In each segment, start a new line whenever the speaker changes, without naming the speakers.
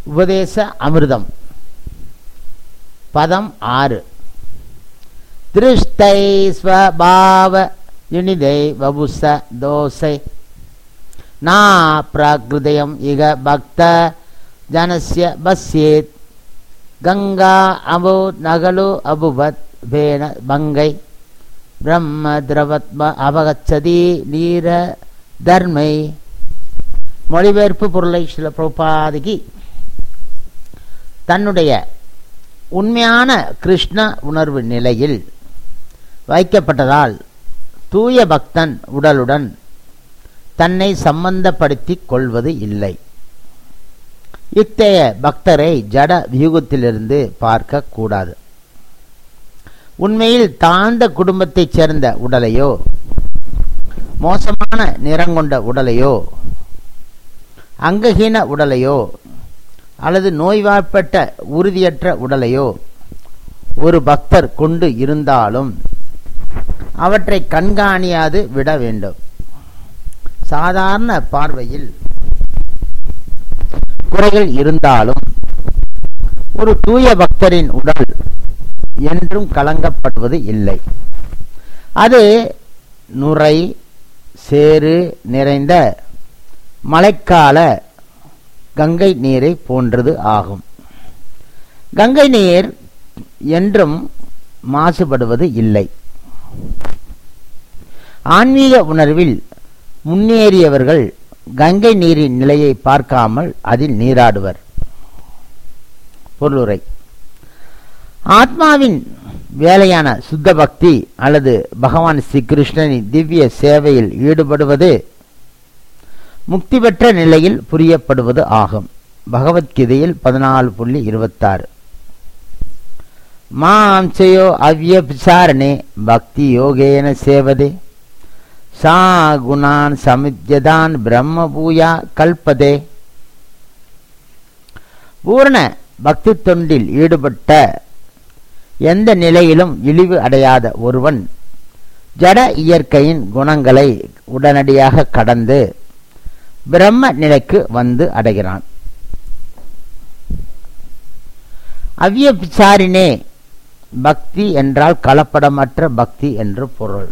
உபதேச அமிர்தம் பதம் ஆறு திருஷ்டை ஸ்வபாவ யுனிதை வபுச தோசை நா பிராகிருதயம் இக பக்த ஜனஸ்ய பஸ்யேத் கங்கா அபு நகலு அபுவத் பேன பங்கை பிரம்ம திரவத்ம அபகச்சதி நீர தர்மை மொழிபெயர்ப்பு பொருளை சில பிரபாதிக்கு தன்னுடைய உண்மையான கிருஷ்ண உணர்வு நிலையில் வைக்கப்பட்டதால் தூய பக்தன் உடலுடன் தன்னை சம்பந்தப்படுத்திக் கொள்வது இல்லை இத்தகைய பக்தரை ஜட வியூகத்திலிருந்து பார்க்க கூடாது உண்மையில் தாழ்ந்த குடும்பத்தைச் சேர்ந்த உடலையோ மோசமான நிறங்கொண்ட உடலையோ அங்கஹீன உடலையோ அல்லது நோய்வாய்ப்பட்ட உறுதியற்ற உடலையோ ஒரு பக்தர் கொண்டு இருந்தாலும் அவற்றை கண்காணியாது விட வேண்டும் சாதாரண பார்வையில் குறைகள் இருந்தாலும் ஒரு தூய பக்தரின் உடல் என்றும் கலங்கப்படுவது இல்லை அது நுரை சேறு நிறைந்த மழைக்கால கங்கை நீரை போன்றது ஆகும் கங்கை நீர் என்றும் மாசுபடுவது இல்லை ஆன்மீக உணர்வில் முன்னேறியவர்கள் கங்கை நீரின் நிலையை பார்க்காமல் அதில் நீராடுவர் பொருளுரை ஆத்மாவின் வேலையான சுத்த பக்தி அல்லது பகவான் ஸ்ரீ கிருஷ்ணனின் திவ்ய சேவையில் ஈடுபடுவது முக்தி பெற்ற நிலையில் புரியப்படுவது ஆகும் பகவத்கீதையில் பதினாலு புள்ளி இருபத்தாறு மாம் செய்யோ அவ்யபிசாரணே பக்தி யோகேன சேவதே சா குணான் சமித்யதான் பிரம்ம பூயா கல்பதே பூரண பக்தி தொண்டில் ஈடுபட்ட எந்த நிலையிலும் இழிவு அடையாத ஒருவன் ஜட இயற்கையின் குணங்களை உடனடியாக கடந்து பிரம்ம நிலைக்கு வந்து அடைகிறான் அவ்யபிசாரினே பக்தி என்றால் கலப்படமற்ற பக்தி என்று பொருள்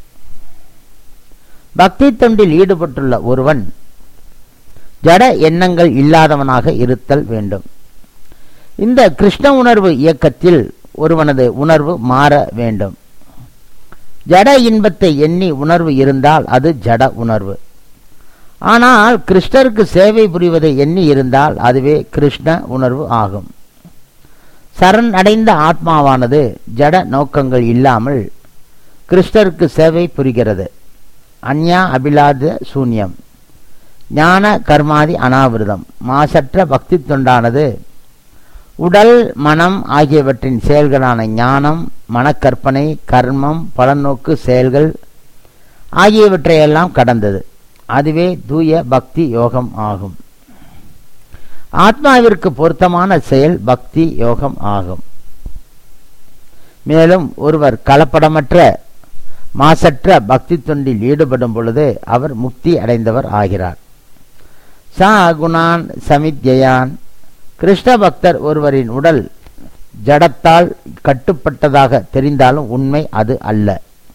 பக்தி தொண்டில் ஈடுபட்டுள்ள ஒருவன் ஜட எண்ணங்கள் இல்லாதவனாக இருத்தல் வேண்டும் இந்த கிருஷ்ண உணர்வு இயக்கத்தில் ஒருவனது உணர்வு மாற வேண்டும் ஜட இன்பத்தை எண்ணி உணர்வு இருந்தால் அது ஜட உணர்வு ஆனால் கிருஷ்ணருக்கு சேவை புரிவதை எண்ணி இருந்தால் அதுவே கிருஷ்ண உணர்வு ஆகும் சரண் அடைந்த ஆத்மாவானது ஜட நோக்கங்கள் இல்லாமல் கிருஷ்ணருக்கு சேவை புரிகிறது அந்யா அபிலாத சூன்யம் ஞான கர்மாதி அனாவிரதம் மாசற்ற பக்தி தொண்டானது உடல் மனம் ஆகியவற்றின் செயல்களான ஞானம் மனக்கற்பனை கர்மம் பலநோக்கு செயல்கள் ஆகியவற்றையெல்லாம் கடந்தது அதுவே தூய பக்தி யோகம் ஆகும் ஆத்மாவிற்கு பொருத்தமான செயல் பக்தி யோகம் ஆகும் மேலும் ஒருவர் கலப்படமற்ற மாசற்ற பக்தி தொண்டில் ஈடுபடும் பொழுது அவர் முக்தி அடைந்தவர் ஆகிறார் சா குணான் சமித்யான் கிருஷ்ண பக்தர் ஒருவரின் உடல் ஜடத்தால் கட்டுப்பட்டதாக தெரிந்தாலும் உண்மை அது அல்ல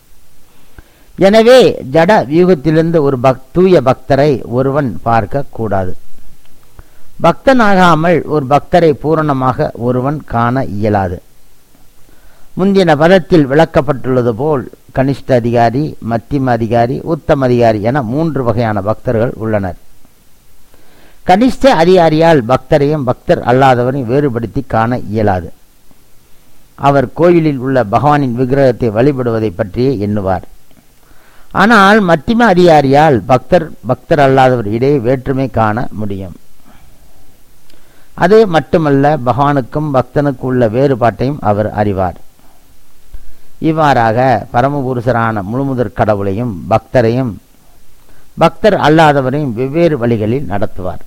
எனவே ஜட வியூகத்திலிருந்து ஒரு பக் தூய பக்தரை ஒருவன் பார்க்க கூடாது பக்தனாகாமல் ஒரு பக்தரை பூரணமாக ஒருவன் காண இயலாது முந்தின பதத்தில் விளக்கப்பட்டுள்ளது போல் கனிஷ்ட அதிகாரி மத்தியம அதிகாரி உத்தம அதிகாரி என மூன்று வகையான பக்தர்கள் உள்ளனர் கனிஷ்ட அதிகாரியால் பக்தரையும் பக்தர் அல்லாதவரையும் வேறுபடுத்தி காண இயலாது அவர் கோயிலில் உள்ள பகவானின் விக்கிரகத்தை வழிபடுவதை பற்றியே எண்ணுவார் ஆனால் மத்தியம அதிகாரியால் பக்தர் பக்தர் அல்லாதவர் இடையே வேற்றுமை காண முடியும் அது மட்டுமல்ல பகவானுக்கும் பக்தனுக்கு உள்ள வேறுபாட்டையும் அவர் அறிவார் இவ்வாறாக பரமபுருஷரான முழுமுதற் கடவுளையும் பக்தரையும் பக்தர் அல்லாதவரையும் வெவ்வேறு வழிகளில் நடத்துவார்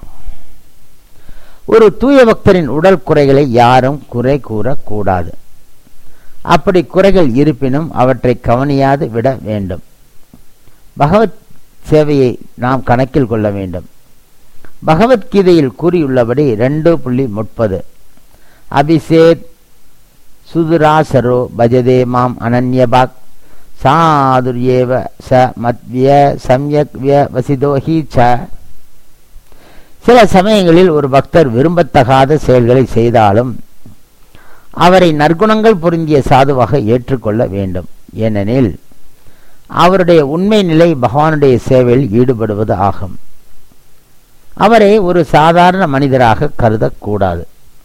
ஒரு தூய பக்தரின் உடல் குறைகளை யாரும் குறை கூறக்கூடாது அப்படி குறைகள் இருப்பினும் அவற்றை கவனியாது விட வேண்டும் பகவத் சேவையை நாம் கணக்கில் கொள்ள வேண்டும் பகவத்கீதையில் கூறியுள்ளபடி ரெண்டு புள்ளி முப்பது அபிஷேக் சுதுராசரோ பஜதே மாம் அனன்யபாக் சாதுர்யேவ ச மத்விய சம்யக் விய வசிதோ ஹி ச சில சமயங்களில் ஒரு பக்தர் விரும்பத்தகாத செயல்களை செய்தாலும் அவரை நற்குணங்கள் பொருந்திய சாதுவாக ஏற்றுக்கொள்ள வேண்டும் ஏனெனில் அவருடைய உண்மை நிலை பகவானுடைய சேவையில் ஈடுபடுவது ஆகும் அவரை ஒரு சாதாரண மனிதராக கருதக்கூடாது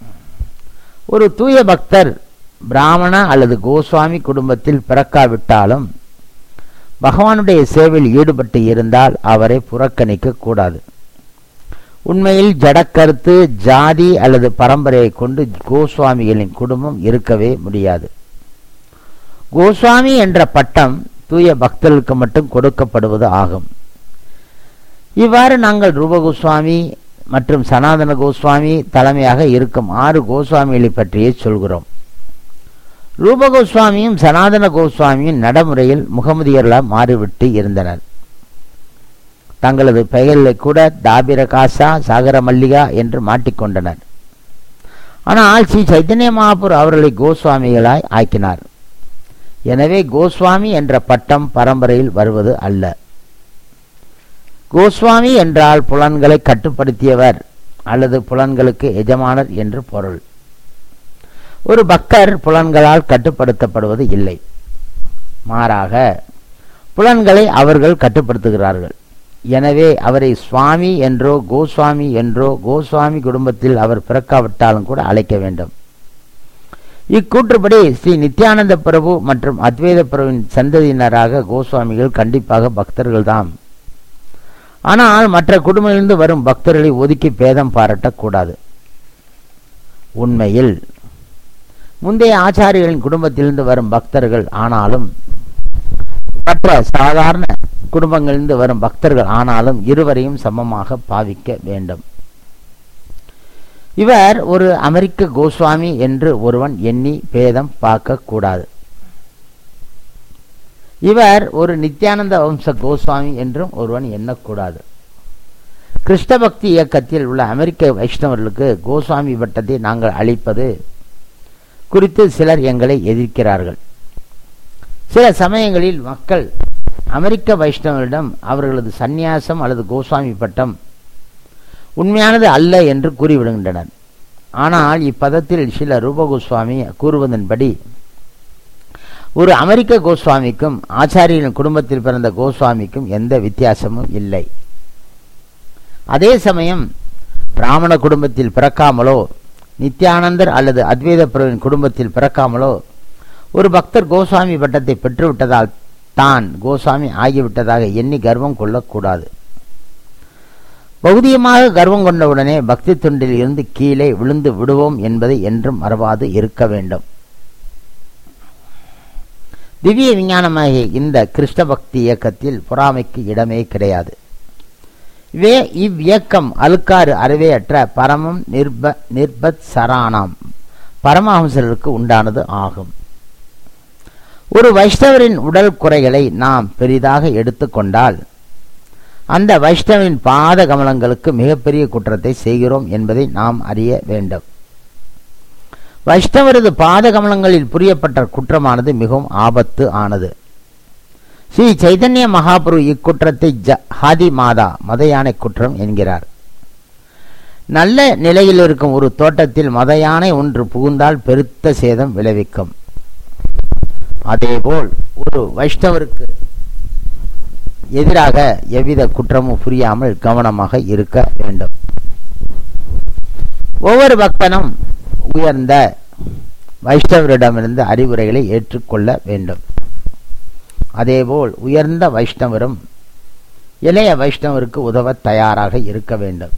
ஒரு தூய பக்தர் பிராமண அல்லது கோஸ்வாமி குடும்பத்தில் பிறக்காவிட்டாலும் பகவானுடைய சேவையில் ஈடுபட்டு இருந்தால் அவரை புறக்கணிக்க கூடாது உண்மையில் ஜடக்கருத்து ஜாதி அல்லது பரம்பரையை கொண்டு கோஸ்வாமிகளின் குடும்பம் இருக்கவே முடியாது கோஸ்வாமி என்ற பட்டம் தூய பக்தர்களுக்கு மட்டும் கொடுக்கப்படுவது ஆகும் இவ்வாறு நாங்கள் ரூப கோஸ்வாமி மற்றும் சனாதன கோஸ்வாமி தலைமையாக இருக்கும் ஆறு கோஸ்வாமிகளை பற்றியே சொல்கிறோம் ரூப கோஸ்வாமியும் சனாதன கோஸ்வாமியும் நடைமுறையில் முகமதியர்களாக மாறிவிட்டு இருந்தனர் தங்களது பெயர்களை கூட தாபிர காசா சாகர மல்லிகா என்று மாட்டிக்கொண்டனர் ஆனால் ஸ்ரீ சைத்தன்ய மகாபுர் அவர்களை கோஸ்வாமிகளாய் ஆக்கினார் எனவே கோஸ்வாமி என்ற பட்டம் பரம்பரையில் வருவது அல்ல கோஸ்வாமி என்றால் புலன்களை கட்டுப்படுத்தியவர் அல்லது புலன்களுக்கு எஜமானர் என்று பொருள் ஒரு பக்தர் புலன்களால் கட்டுப்படுத்தப்படுவது இல்லை மாறாக புலன்களை அவர்கள் கட்டுப்படுத்துகிறார்கள் எனவே அவரை சுவாமி என்றோ கோஸ்வாமி என்றோ கோஸ்வாமி குடும்பத்தில் அவர் பிறக்காவிட்டாலும் கூட அழைக்க வேண்டும் இக்கூற்றுப்படி ஸ்ரீ நித்யானந்த பிரபு மற்றும் அத்வைத பிரபுவின் சந்ததியினராக கோஸ்வாமிகள் கண்டிப்பாக பக்தர்கள்தாம் ஆனால் மற்ற குடும்பங்களிலிருந்து வரும் பக்தர்களை ஒதுக்கி பேதம் பாராட்டக்கூடாது உண்மையில் முந்தைய ஆச்சாரியர்களின் குடும்பத்திலிருந்து வரும் பக்தர்கள் ஆனாலும் மற்ற சாதாரண குடும்பங்களிலிருந்து வரும் பக்தர்கள் ஆனாலும் இருவரையும் சமமாக பாவிக்க வேண்டும் இவர் ஒரு அமெரிக்க கோஸ்வாமி என்று ஒருவன் எண்ணி பேதம் பார்க்க கூடாது இவர் ஒரு நித்யானந்த வம்ச கோஸ்வாமி என்றும் ஒருவன் எண்ணக்கூடாது கிருஷ்ண பக்தி இயக்கத்தில் உள்ள அமெரிக்க வைஷ்ணவர்களுக்கு கோஸ்வாமி பட்டத்தை நாங்கள் அளிப்பது குறித்து சிலர் எங்களை எதிர்க்கிறார்கள் சில சமயங்களில் மக்கள் அமெரிக்க வைஷ்ணவரிடம் அவர்களது சந்நியாசம் அல்லது கோஸ்வாமி பட்டம் உண்மையானது அல்ல என்று கூறிவிடுகின்றனர் ஆனால் இப்பதத்தில் சில ரூப கோஸ்வாமி கூறுவதன்படி ஒரு அமெரிக்க கோஸ்வாமிக்கும் ஆச்சாரியன் குடும்பத்தில் பிறந்த கோஸ்வாமிக்கும் எந்த வித்தியாசமும் இல்லை அதே சமயம் பிராமண குடும்பத்தில் பிறக்காமலோ நித்யானந்தர் அல்லது அத்வைத பிரவின் குடும்பத்தில் பிறக்காமலோ ஒரு பக்தர் கோஸ்வாமி பட்டத்தை பெற்றுவிட்டதால் தான் கோஸ்வாமி ஆகிவிட்டதாக எண்ணி கர்வம் கொள்ளக்கூடாது பௌதியமாக கர்வம் கொண்டவுடனே பக்தி தொண்டில் இருந்து கீழே விழுந்து விடுவோம் என்பதை என்றும் மறவாது இருக்க வேண்டும் திவ்ய விஞ்ஞானமாகிய இந்த கிருஷ்ண பக்தி இயக்கத்தில் பொறாமைக்கு இடமே கிடையாது வே இவ்வியக்கம் அழுக்காறு அறவையற்ற பரமம் நிர்ப நிர்பத் சராணாம் பரமஹம்சருக்கு உண்டானது ஆகும் ஒரு வைஷ்ணவரின் உடல் குறைகளை நாம் பெரிதாக எடுத்துக்கொண்டால் அந்த வைஷ்ணவின் பாத கமலங்களுக்கு மிகப்பெரிய குற்றத்தை செய்கிறோம் என்பதை நாம் அறிய வேண்டும் வைஷ்ணவரது பாத கமலங்களில் புரியப்பட்ட குற்றமானது மிகவும் ஆபத்து ஆனது ஸ்ரீ சைதன்ய மகாபுரு இக்குற்றத்தை ஜ ஹாதி மாதா மத யானை குற்றம் என்கிறார் நல்ல நிலையில் இருக்கும் ஒரு தோட்டத்தில் மத யானை ஒன்று புகுந்தால் பெருத்த சேதம் விளைவிக்கும் அதேபோல் ஒரு வைஷ்ணவருக்கு எதிராக எவ்வித குற்றமும் புரியாமல் கவனமாக இருக்க வேண்டும் ஒவ்வொரு பக்தனும் உயர்ந்த வைஷ்ணவரிடமிருந்து அறிவுரைகளை ஏற்றுக்கொள்ள வேண்டும் அதேபோல் உயர்ந்த வைஷ்ணவரும் இளைய வைஷ்ணவருக்கு உதவ தயாராக இருக்க வேண்டும்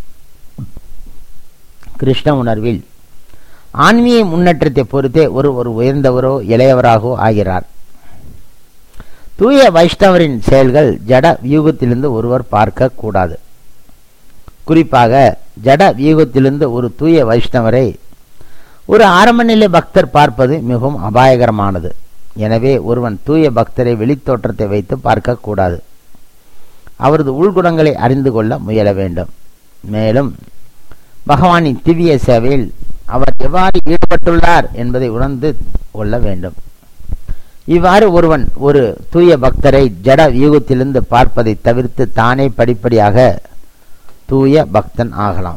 கிருஷ்ண உணர்வில் ஆன்மீக முன்னேற்றத்தை பொறுத்தே ஒரு ஒரு உயர்ந்தவரோ இளையவராகவோ ஆகிறார் தூய வைஷ்ணவரின் செயல்கள் ஜட வியூகத்திலிருந்து ஒருவர் பார்க்க கூடாது குறிப்பாக ஜட வியூகத்திலிருந்து ஒரு தூய வைஷ்ணவரை ஒரு ஆரம்ப நிலை பக்தர் பார்ப்பது மிகவும் அபாயகரமானது எனவே ஒருவன் தூய பக்தரை வெளித்தோற்றத்தை வைத்து பார்க்கக்கூடாது அவரது உள்குணங்களை அறிந்து கொள்ள முயல வேண்டும் மேலும் பகவானின் திவ்ய சேவையில் அவர் எவ்வாறு ஈடுபட்டுள்ளார் என்பதை உணர்ந்து கொள்ள வேண்டும் இவ்வாறு ஒருவன் ஒரு தூய பக்தரை ஜட வியூகத்திலிருந்து பார்ப்பதை தவிர்த்து தானே படிப்படியாக தூய பக்தன் ஆகலாம்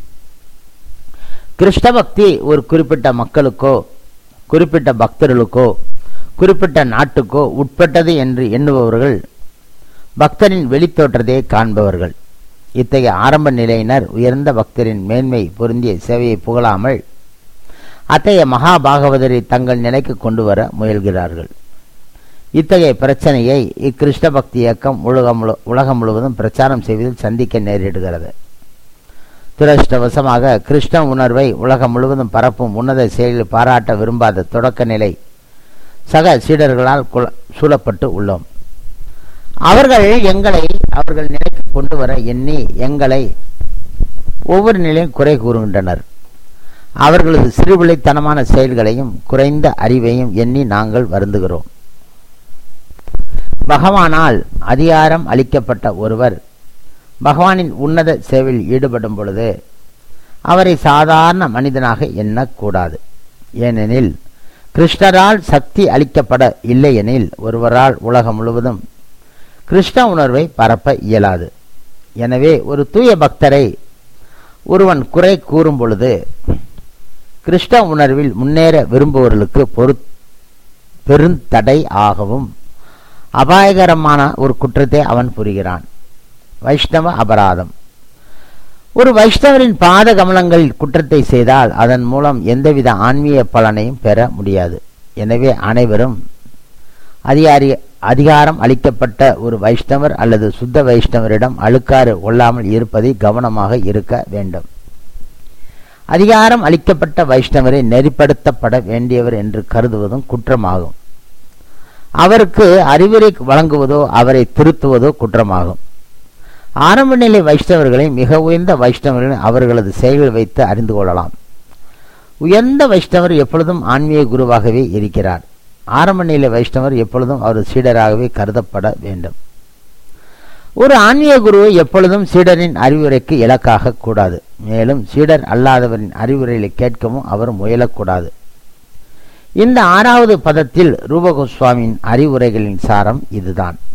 கிருஷ்ண பக்தி ஒரு குறிப்பிட்ட மக்களுக்கோ குறிப்பிட்ட பக்தர்களுக்கோ குறிப்பிட்ட நாட்டுக்கோ உட்பட்டது என்று எண்ணுபவர்கள் பக்தரின் வெளித்தோற்றத்தை காண்பவர்கள் இத்தகைய ஆரம்ப நிலையினர் உயர்ந்த பக்தரின் மேன்மை பொருந்திய சேவையை புகழாமல் அத்தகைய மகாபாகவதரை தங்கள் நிலைக்கு கொண்டு வர முயல்கிறார்கள் இத்தகைய பிரச்சனையை இக்கிருஷ்ண பக்தி இயக்கம் உலகம் முழு உலகம் முழுவதும் பிரச்சாரம் செய்வதில் சந்திக்க நேரிடுகிறது துரஷ்டவசமாக கிருஷ்ண உணர்வை உலகம் முழுவதும் பரப்பும் உன்னத செயலில் பாராட்ட விரும்பாத தொடக்க நிலை சக சீடர்களால் சூழப்பட்டு உள்ளோம் அவர்கள் எங்களை அவர்கள் நிலைக்கு கொண்டு வர எண்ணி எங்களை ஒவ்வொரு நிலையும் குறை கூறுகின்றனர் அவர்களது சிறுபிள்ளைத்தனமான செயல்களையும் குறைந்த அறிவையும் எண்ணி நாங்கள் வருந்துகிறோம் பகவானால் அதிகாரம் அளிக்கப்பட்ட ஒருவர் பகவானின் உன்னத சேவையில் ஈடுபடும் பொழுது அவரை சாதாரண மனிதனாக எண்ணக்கூடாது ஏனெனில் கிருஷ்ணரால் சக்தி அளிக்கப்பட இல்லையெனில் ஒருவரால் உலகம் முழுவதும் கிருஷ்ண உணர்வை பரப்ப இயலாது எனவே ஒரு தூய பக்தரை ஒருவன் குறை கூறும் பொழுது கிருஷ்ண உணர்வில் முன்னேற விரும்புபவர்களுக்கு பொறு பெருந்தடை ஆகவும் அபாயகரமான ஒரு குற்றத்தை அவன் புரிகிறான் வைஷ்ணவ அபராதம் ஒரு வைஷ்ணவரின் பாத கமலங்களில் குற்றத்தை செய்தால் அதன் மூலம் எந்தவித ஆன்மீக பலனையும் பெற முடியாது எனவே அனைவரும் அதிகாரி அதிகாரம் அளிக்கப்பட்ட ஒரு வைஷ்ணவர் அல்லது சுத்த வைஷ்ணவரிடம் அழுக்காறு கொள்ளாமல் இருப்பதை கவனமாக இருக்க வேண்டும் அதிகாரம் அளிக்கப்பட்ட வைஷ்ணவரை நெறிப்படுத்தப்பட வேண்டியவர் என்று கருதுவதும் குற்றமாகும் அவருக்கு அறிவுரை வழங்குவதோ அவரை திருத்துவதோ குற்றமாகும் ஆரம்ப நிலை வைஷ்ணவர்களை மிக உயர்ந்த வைஷ்ணவர்களை அவர்களது செயல்கள் வைத்து அறிந்து கொள்ளலாம் உயர்ந்த வைஷ்ணவர் எப்பொழுதும் ஆன்மீக குருவாகவே இருக்கிறார் ஆரம்ப நிலை வைஷ்ணவர் எப்பொழுதும் அவர் சீடராகவே கருதப்பட வேண்டும் ஒரு ஆன்மீக குருவை எப்பொழுதும் சீடரின் அறிவுரைக்கு இலக்காக கூடாது மேலும் சீடர் அல்லாதவரின் அறிவுரைகளை கேட்கவும் அவர் முயலக்கூடாது இந்த ஆறாவது பதத்தில் ரூபகோஸ்வாமியின் அறிவுரைகளின் சாரம் இதுதான்